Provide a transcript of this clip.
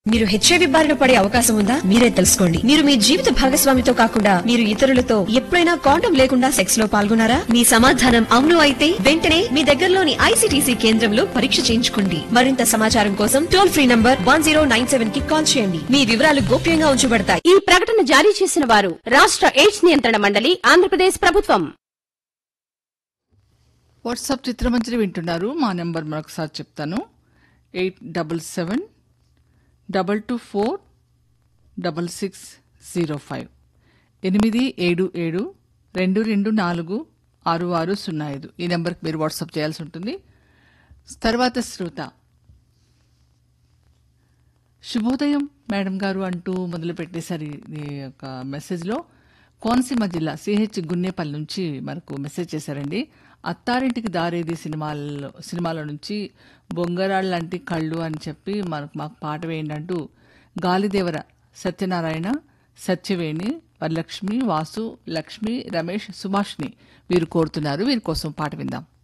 మీరు హెచ్ఐవి బారిన పడే అవకాశం ఉందా మీరే తెలుసుకోండి మీరు మీ జీవిత భాగస్వామితో కాకుండా మీరు ఇతరులతో ఎప్పుడైనా కాండం లేకుండా సెక్స్ లో పాల్గొన్నారా మీ సమాధానం అవును అయితే వెంటనే మీ దగ్గరలోని ఐసీటీసీ కేంద్రంలో పరీక్ష చేయించుకోండి మరింత సమాచారం కోసం టోల్ ఫ్రీ నంబర్ వన్ కి కాల్ చేయండి మీ వివరాలు గోప్యంగా ఉంచబడతాయి ఈ ప్రకటన జారీ చేసిన వారు రాష్ట్ర ఎయిడ్స్ నియంత్రణ మండలి ఆంధ్రప్రదేశ్ ప్రభుత్వం వాట్సాప్ చిత్రమంజరి వింటున్నారు మా నెంబర్ మరొకసారి చెప్తాను eight double seven double two four double six zero five ఎనిమిది ఏడు ఏడు రెండు రెండు నాలుగు ఆరు ఆరు సున్నా ఐదు ఈ నెంబర్కి మీరు వాట్సాప్ చేయాల్సి ఉంటుంది తర్వాత శ్రోత శుభోదయం మేడం గారు అంటూ మొదలు పెట్టేశారు ఈ యొక్క మెసేజ్లో కోనసీమ జిల్లా సిహెచ్ గున్నేపల్లి నుంచి మనకు మెసేజ్ చేశారండి అత్తారింటికి దారేది సినిమాల్లో సినిమాల నుంచి బొంగరాళ్ళ లాంటి కళ్ళు అని చెప్పి మనకు మాకు పాట వేయండి అంటూ గాలిదేవర సత్యనారాయణ సత్యవేణి వరలక్ష్మి వాసు లక్ష్మి రమేష్ సుభాష్ని వీరు కోరుతున్నారు వీరి కోసం పాట విందాం